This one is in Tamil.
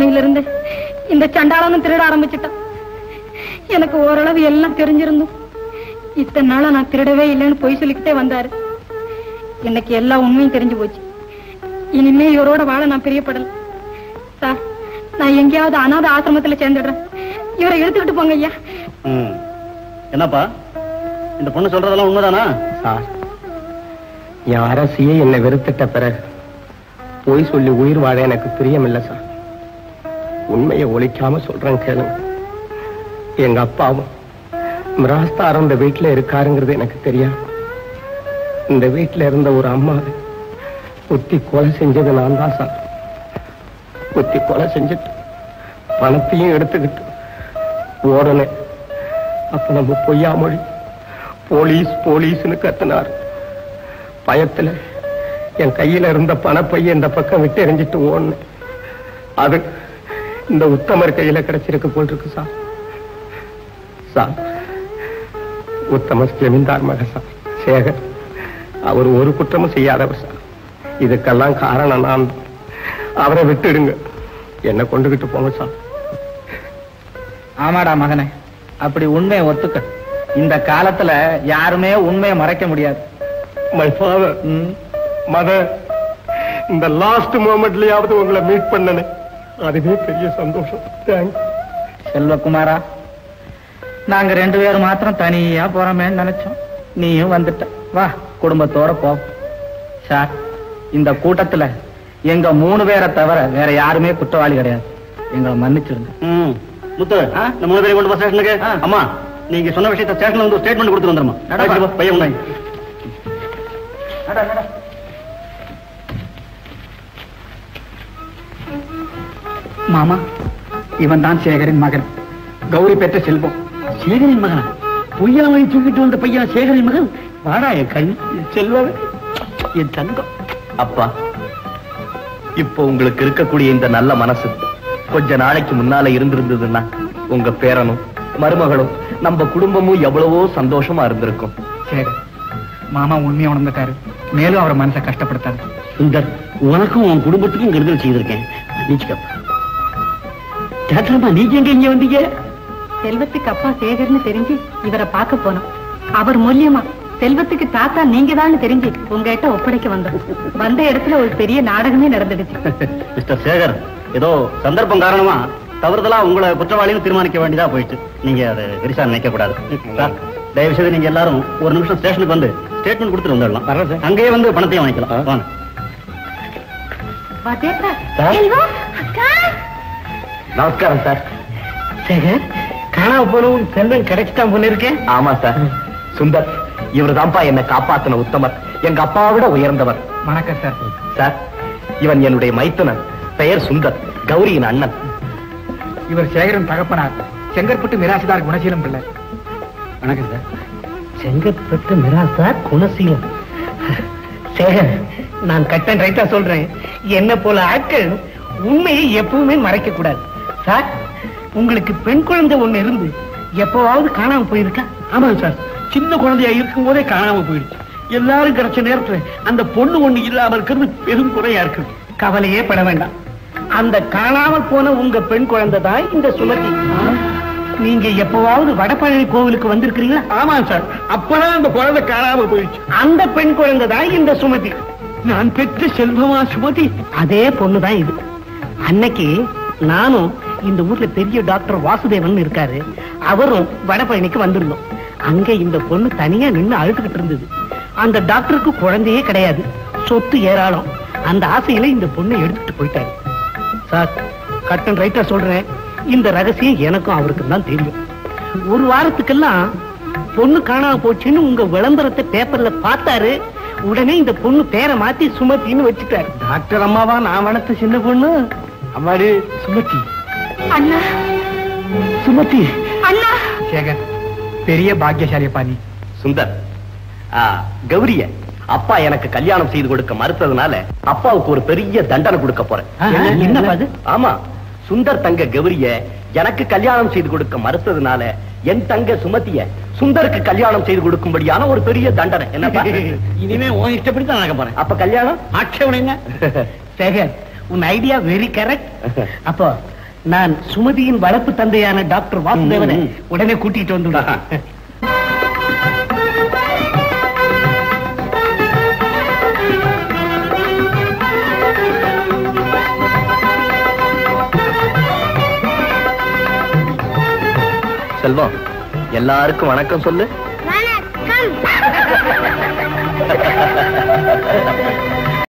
அன்னையிலிருந்து இந்த சண்டாளனும் திருட ஆரம்பிச்சிட்டான் எனக்கு ஓரளவு எல்லாம் தெரிஞ்சிருந்தும் இத்தனை நாளா நான் திருடவே இல்லைன்னு பொய் சொல்லிக்கிட்டே வந்தாரு இன்னைக்கு எல்லா உண்மையும் தெரிஞ்சு போச்சு இனிமே இவரோட வாழ நான் பிரியப்படல சார் நான் எங்கேயாவது அனாதை ஆசிரமத்துல சேர்ந்துடுறேன் இவரை எடுத்துக்கிட்டு போங்க ஐயா ம். என்னப்பா இந்த பொண்ணு சொல்றதெல்லாம் உண்மைதானா சார் என் அரசியே என்னை வெறுத்துட்ட பிறகு பொய் சொல்லி உயிர் வாழ எனக்கு பிரியமில்லை சார் உண்மையை ஒழிக்காம சொல்றேன் கேளுங்க எங்க அப்பாவும் மிராஸ்தாரம் இந்த வீட்டுல இருக்காருங்கிறது எனக்கு தெரியாது இந்த வீட்டுல இருந்த ஒரு அம்மாவை குத்தி கொலை செஞ்சது நான் தான் சார் குத்தி கொலை செஞ்சுட்டு பணத்தையும் எடுத்துக்கிட்டு ஓடனே அப்ப நம்ம பொய்யா மொழி போலீஸ் போலீஸ்னு கத்தினார் பயத்துல என் கையில இருந்த பணப்பைய இந்த பக்கம் விட்டு எரிஞ்சிட்டு ஓடினேன் அது இந்த உத்தமர் கையில கிடைச்சிருக்கு போல் இருக்கு சார் சார் உத்தம ஜமீன்தார் மக சார் சேகர் அவர் ஒரு குற்றமும் செய்யாதவர் சார் இதுக்கெல்லாம் காரணம் நான் தான். அவரை விட்டுடுங்க என்ன கொண்டுகிட்டு போங்க சார் ஆமாடா மகனே அப்படி உண்மையை ஒத்துக்க இந்த காலத்துல யாருமே உண்மையை மறைக்க முடியாது மை ஃபாதர் மதர் இந்த லாஸ்ட் மூமெண்ட்லயாவது உங்களை மீட் பண்ணனே அதுவே பெரிய சந்தோஷம் தேங்க்ஸ் செல்வகுமாரா நாங்க ரெண்டு பேரும் மாத்திரம் தனியா போறோமேன்னு நினைச்சோம் நீயும் வந்துட்ட வா குடும்பத்தோட போ சார் இந்த கூட்டத்துல எங்க மூணு பேரை தவிர வேற யாருமே குற்றவாளி கிடையாது எங்களை மன்னிச்சிருங்க ம். முத்து இந்த மூணு பேரை கொண்டு போ ஸ்டேஷனுக்கு அம்மா நீங்க சொன்ன விஷயத்த ஸ்டேஷன்ல வந்து ஸ்டேட்மெண்ட் கொடுத்து வந்துருமா நடப்பா. பையன் உண்டாங்க மாமா இவன் தான் சேகரின் மகன் கௌரி பெற்ற செல்வம் சேகரின் மகனா பொய்யாமலை தூக்கிட்டு வந்த பையன் சேகரின் மகன் வாடா என் கண் செல்வம் என் தங்கம் அப்பா இப்போ உங்களுக்கு இருக்கக்கூடிய இந்த நல்ல மனசு கொஞ்ச நாளைக்கு முன்னால இருந்திருந்ததுன்னா உங்க பேரனும் மருமகளும் நம்ம குடும்பமும் எவ்வளவோ சந்தோஷமா இருந்திருக்கும் சரி மாமா உண்மையை உணர்ந்துட்டாரு மேலும் அவரை மனசை கஷ்டப்படுத்தாரு சுந்தர் உனக்கும் உன் குடும்பத்துக்கும் கருதல் செய்திருக்கேன் நீச்சுக்கப்பா கேட்டமா நீங்க எங்க இங்க வந்தீங்க செல்வத்துக்கு அப்பா சேகர்னு தெரிஞ்சு இவரை பார்க்க போனோம் அவர் மூலியமா செல்வத்துக்கு தாத்தா நீங்க தான் தெரிஞ்சு உங்ககிட்ட ஒப்படைக்க வந்தோம் வந்த இடத்துல ஒரு பெரிய நாடகமே நடந்துடுச்சு மிஸ்டர் சேகர் ஏதோ சந்தர்ப்பம் காரணமா தவறுதலா உங்களை குற்றவாளின்னு தீர்மானிக்க வேண்டியதா போயிடுச்சு நீங்க அதை பெருசா நினைக்க கூடாது சார், தயவு செய்து நீங்க எல்லாரும் ஒரு நிமிஷம் ஸ்டேஷனுக்கு வந்து ஸ்டேட்மெண்ட் கொடுத்துட்டு வந்துடலாம் அங்கேயே வந்து பணத்தையும் வாங்கிக்கலாம் வாங்க வாத்தியாத்தா, சார். செல்வம், அக்கா. நமஸ்காரம் சார் சேகர் காணாம போனவும் செல்வன் கிடைச்சிட்டான் போல இருக்கேன் ஆமா சார் சுந்தர் இவர் தான்ப்பா என்னை காப்பாத்தின உத்தமர் எங்க அப்பாவை விட உயர்ந்தவர் வணக்கம் சார் சார் இவன் என்னுடைய மைத்துனன் பெயர் சுந்தர் கௌரியின் அண்ணன் இவர் சேகரன் தகப்பனார் செங்கற்பட்டு மிராசிதார் குணசீலம் பிள்ளை வணக்கம் சார் செங்கற்பட்டு மிராசார் குணசீலம் சேகர் நான் கட்டன் ரைட்டா சொல்றேன் என்ன போல ஆட்கள் உண்மையை எப்பவுமே மறைக்க கூடாது சார் உங்களுக்கு பெண் குழந்தை ஒண்ணு இருந்து எப்பவாவது காணாம போயிருக்கா ஆமாங்க சார் சின்ன குழந்தையா இருக்கும் போதே காணாம போயிடுச்சு எல்லாரும் கிடைச்ச நேரத்துல அந்த பொண்ணு ஒண்ணு இல்லாம இருக்கிறது பெரும் குறையா இருக்கு கவலையே பட வேண்டாம் அந்த காணாமல் போன உங்க பெண் குழந்தை தான் இந்த சுமதி நீங்க எப்பவாவது வடபழனி கோவிலுக்கு வந்திருக்கிறீங்களா ஆமா சார் அப்பதான் அந்த குழந்தை காணாம போயிடுச்சு அந்த பெண் குழந்தை தான் இந்த சுமதி நான் பெற்ற செல்வமா சுமதி அதே பொண்ணு தான் இது அன்னைக்கு நானும் இந்த ஊர்ல பெரிய டாக்டர் வாசுதேவன் இருக்காரு அவரும் வடபழனிக்கு வந்திருந்தோம் அங்க இந்த பொண்ணு தனியா நின்னு அழுதுகிட்டு இருந்தது அந்த டாக்டருக்கு குழந்தையே கிடையாது சொத்து ஏராளம் அந்த ஆசையில இந்த பொண்ணை எடுத்துட்டு போயிட்டாரு சார் கட்டன் ரைட்டா சொல்றேன் இந்த ரகசியம் எனக்கும் அவருக்கும் தான் தெரியும் ஒரு வாரத்துக்கெல்லாம் பொண்ணு காணாம போச்சுன்னு உங்க விளம்பரத்தை பேப்பர்ல பார்த்தாரு உடனே இந்த பொண்ணு பேரை மாத்தி சுமத்தின்னு வச்சுட்டாரு டாக்டர் அம்மாவா நான் வளர்த்த சின்ன பொண்ணு அம்மாடி சுமதி அண்ணா சுமதி அண்ணா சேகர் பெரிய பாக்கியசாலி பாணி சுந்தர் ஆ, கௌரிய அப்பா எனக்கு கல்யாணம் செய்து கொடுக்க மறுத்ததுனால அப்பாவுக்கு ஒரு பெரிய தண்டனை கொடுக்க போறேன் என்ன? என்னப்பா அது? ஆமா சுந்தர் தங்க கௌரிய எனக்கு கல்யாணம் செய்து கொடுக்க மறுத்ததுனால என் தங்க சுமதிய சுந்தருக்கு கல்யாணம் செய்து கொடுக்கும்படியான ஒரு பெரிய தண்டனை என்னப்பா இனிமே உன் இஷ்டப்படி தான் நடக்க போறேன் அப்ப கல்யாணம் ஆட்சேபனைங்க சேகர் உன் ஐடியா வெரி கரெக்ட் அப்போ நான் சுமதியின் வளர்ப்பு தந்தையான டாக்டர் வாசுதேவனை ம், ம். உடனே கூட்டிட்டு வந்துடுறேன் செல்வம் எல்லாருக்கும் வணக்கம் சொல்லு வணக்கம்